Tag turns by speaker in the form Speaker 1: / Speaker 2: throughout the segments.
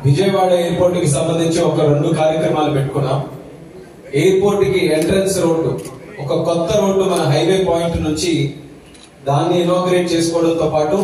Speaker 1: Vijayawada airport కి సంబంధించి ఒక రెండు కార్యక్రమాలు పెట్టుకున్నాం ఎయిర్పోర్ట్ కి ఎంట్రన్స్ రోడ్డు ఒక కొత్త రోడ్డు మన హైవే పాయింట్ నుంచి దాన్ని ఇనాగ్రేట్ చేసుకోవడంతో పాటు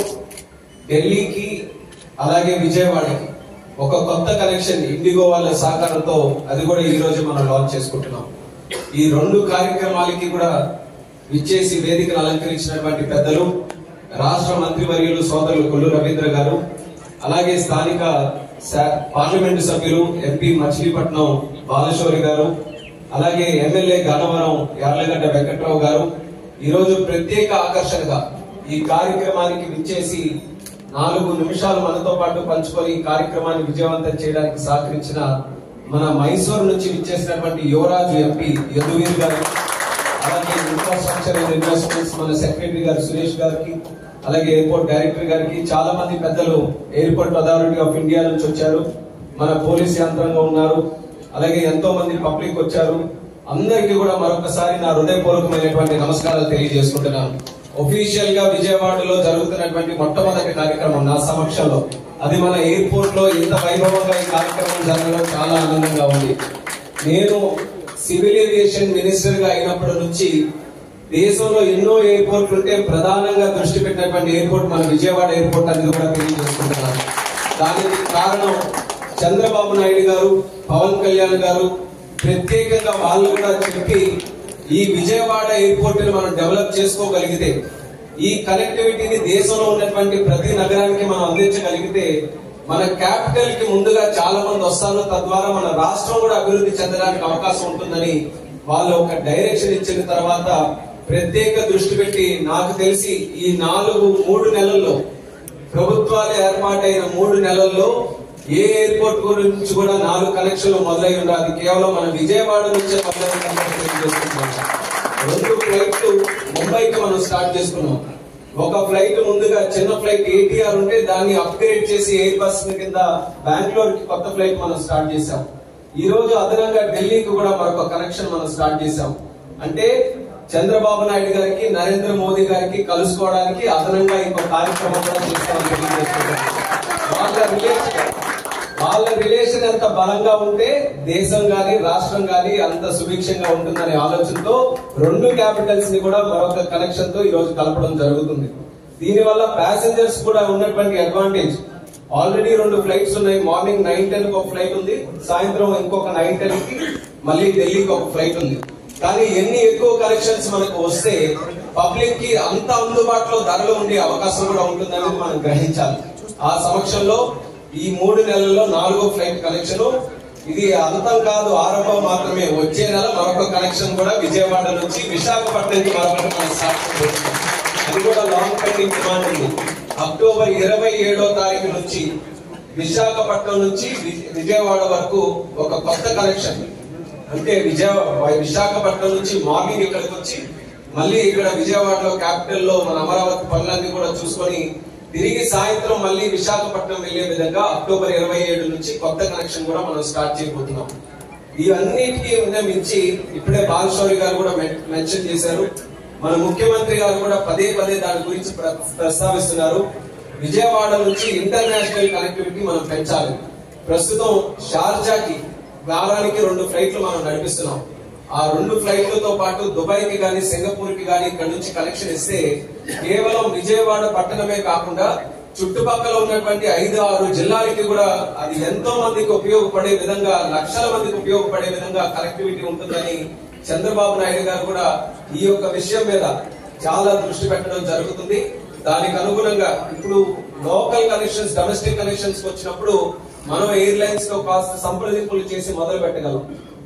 Speaker 1: ఢిల్లీకి అలాగే విజయవాడకి ఒక కొత్త కనెక్షన్ ఇండిగో వాళ్ళ సహకారంతో అది కూడా ఈ రోజు మనం లాంచ్ చేసుకుంటున్నాం ఈ రెండు కార్యక్రమాలకి కూడా విచ్చేసి వేదికను అలంకరించినటువంటి పెద్దలు రాష్ట్ర మంత్రివర్యులు సోదరులు కొల్లు రవీంద్ర గారు అలాగే స్థానిక శా- పార్లమెంటు సభ్యులు ఎంపీ మచిలీపట్నం బాలశౌరి గారు అలాగే ఎమ్మెల్యే గన్నవరం యార్లగడ్డ వెంకట్రావు గారు ఈ రోజు ప్రత్యేక ఆకర్షణగా ఈ కార్యక్రమానికి విచ్చేసి నాలుగు నిమిషాలు మనతో పాటు పంచుకొని ఈ కార్యక్రమాన్ని విజయవంతం చేయడానికి సహకరించిన మన మైసూరు నుంచి విచ్చేసినటువంటి యువరాజు ఎంపీ యదువీర్ గారు అలాగే ఇన్ఫ్రాస్ట్రక్చర్ అండ్ ఇన్వెస్ట్మెంట్స్ మన సెక్రటరీ గారు సురేష్ గారికి అలాగే ఎయిర్పోర్ట్ డైరెక్టర్ గారికి చాలా మంది పెద్దలు ఎయిర్పోర్ట్ అథారిటీ ఆఫ్ ఇండియా నుంచి వచ్చారు మన పోలీస్ యంత్రంగా ఉన్నారు అలాగే ఎంతో మంది పబ్లిక్ వచ్చారు అందరికీ కూడా మరొకసారి నా హృదయపూర్వకమైనటువంటి నమస్కారాలు తెలియజేసుకుంటున్నాను ఒఫీషియల్ గా విజయవాడలో జరుగుతున్నటువంటి మొట్టమొదటి కార్యక్రమం నా సమక్షంలో అది మన ఎయిర్పోర్ట్ లో ఇంత వైభవంగా ఈ కార్యక్రమం జరగడం చాలా ఆనందంగా ఉంది నేను సివిల్ ఏవియేషన్ మినిస్టర్ గా అయినప్పటి నుంచి దేశంలో ఎన్నో ఎయిర్పోర్ట్లు ఉంటే ప్రధానంగా దృష్టి పెట్టినటువంటి ఎయిర్పోర్ట్ మన విజయవాడ ఎయిర్పోర్ట్ అనేది కూడా తెలియజేసుకుంటున్నాను దానికి కారణం చంద్రబాబు నాయుడు గారు పవన్ కళ్యాణ్ గారు ప్రత్యేకంగా వాళ్ళు కూడా చెప్పి ఈ విజయవాడ ఎయిర్పోర్ట్ ని మనం డెవలప్ చేసుకోగలిగితే ఈ కనెక్టివిటీని దేశంలో ఉన్నటువంటి ప్రతి నగరానికి మనం అందించగలిగితే మన క్యాపిటల్ కి ముందుగా చాలా మంది వస్తారు తద్వారా మన రాష్ట్రం కూడా అభివృద్ధి చెందడానికి అవకాశం ఉంటుందని వాళ్ళు ఒక డైరెక్షన్ ఇచ్చిన తర్వాత ప్రత్యేక దృష్టి పెట్టి నాకు తెలిసి ఈ నాలుగు మూడు నెలల్లో ప్రభుత్వాలు ఏర్పాటైన మూడు నెలల్లో ఏ ఎయిర్పోర్ట్ గురించి కూడా నాలుగు కనెక్షన్లు మొదలై ఉండాలి అది కేవలం మన విజయవాడ నుంచే మొదలైందని తెలియజేస్తున్నాం రెండు ఫ్లైట్లు ముంబైకి మనం స్టార్ట్ చేసుకున్నాం ఒక ఫ్లైట్ ముందుగా చిన్న ఫ్లైట్ ఏటీఆర్ ఉంటే దాన్ని అప్గ్రేడ్ చేసి ఎయిర్ బస్ కింద బెంగళూరు కి కొత్త ఫ్లైట్ మనం స్టార్ట్ చేసాం ఈ రోజు అదనంగా ఢిల్లీకి కూడా మరొక కనెక్షన్ మనం స్టార్ట్ చేసాం అంటే చంద్రబాబు నాయుడు గారికి నరేంద్ర మోదీ గారికి కలుసుకోవడానికి అదనంగా ఇంకో కార్యక్రమం కూడా చేస్తామని తెలియజేస్తున్నాం వాళ్ళ రిలేషన్ వాళ్ళ రిలేషన్ ఎంత బలంగా ఉంటే దేశం గాని రాష్ట్రం గాని అంత సుభిక్షంగా ఉంటుందనే ఆలోచనతో రెండు క్యాపిటల్స్ ని కూడా మరొక కనెక్షన్ తో ఈ రోజు కలపడం జరుగుతుంది దీని వల్ల ప్యాసింజర్స్ కూడా ఉన్నటువంటి అడ్వాంటేజ్ ఆల్రెడీ రెండు ఫ్లైట్స్ ఉన్నాయి మార్నింగ్ నైన్ టెన్ ఒక ఫ్లైట్ ఉంది సాయంత్రం ఇంకొక నైన్ టెన్ కి మళ్ళీ ఢిల్లీకి ఒక ఫ్లైట్ ఉంది కానీ ఎన్ని ఎక్కువ కనెక్షన్స్ మనకు వస్తే పబ్లిక్ కి అంత అందుబాటులో ధరలు ఉండే అవకాశం కూడా ఉంటుందని మనం గ్రహించాలి ఆ సమక్షంలో ఈ మూడు నెలల్లో నాలుగో ఫ్లైట్ కనెక్షన్ ఇది అంతం కాదు ఆరంభం మాత్రమే వచ్చే నెల మరొక కనెక్షన్ కూడా విజయవాడ నుంచి విశాఖపట్నంకి మరొకటి మనం స్టార్ట్ చేయబోతున్నాం అది కూడా లాంగ్ పెండింగ్ డిమాండ్ ఉంది అక్టోబర్ ఇరవై ఏడో తారీఖు నుంచి విశాఖపట్నం నుంచి వి- విజయవాడ వరకు ఒక కొత్త కనెక్షన్ అంటే విజయ విశాఖపట్నం నుంచి మార్నింగ్ ఇక్కడికి వచ్చి మళ్ళీ ఇక్కడ విజయవాడలో క్యాపిటల్ లో మన అమరావతి పనులన్నీ కూడా చూసుకొని తిరిగి సాయంత్రం మళ్ళీ విశాఖపట్నం వెళ్లే విధంగా అక్టోబర్ ఇరవై ఏడు నుంచి కొత్త కనెక్షన్ కూడా మనం స్టార్ట్ చేయబోతున్నాం ఇవన్నిటికీ మించి ఇప్పుడే బాలశౌరి గారు కూడా మెన్- మెన్షన్ చేశారు మన ముఖ్యమంత్రి గారు కూడా పదే పదే దాని గురించి ప్ర- ప్రస్తావిస్తున్నారు విజయవాడ నుంచి ఇంటర్నేషనల్ కనెక్టివిటీ మనం పెంచాలి ప్రస్తుతం షార్జాకి వారానికి రెండు ఫ్లైట్లు మనం నడిపిస్తున్నాం ఆ రెండు ఫ్లైట్లతో పాటు దుబాయ్ కి గానీ సింగపూర్ కి గానీ ఇక్కడ నుంచి కనెక్షన్ ఇస్తే కేవలం విజయవాడ పట్టణమే కాకుండా చుట్టుపక్కల ఉన్నటువంటి ఐదు ఆరు జిల్లాలకి కూడా అది ఎంతో మందికి ఉపయోగపడే విధంగా లక్షల మందికి ఉపయోగపడే విధంగా కనెక్టివిటీ ఉంటుందని చంద్రబాబు నాయుడు గారు కూడా ఈ యొక్క విషయం మీద చాలా దృష్టి పెట్టడం జరుగుతుంది దానికి అనుగుణంగా ఇప్పుడు లోకల్ కనెక్షన్స్ డొమెస్టిక్ కనెక్షన్స్ వచ్చినప్పుడు మనం ఎయిర్లైన్స్ తో కాస్త సంప్రదింపులు చేసి మొదలు పెట్టగలం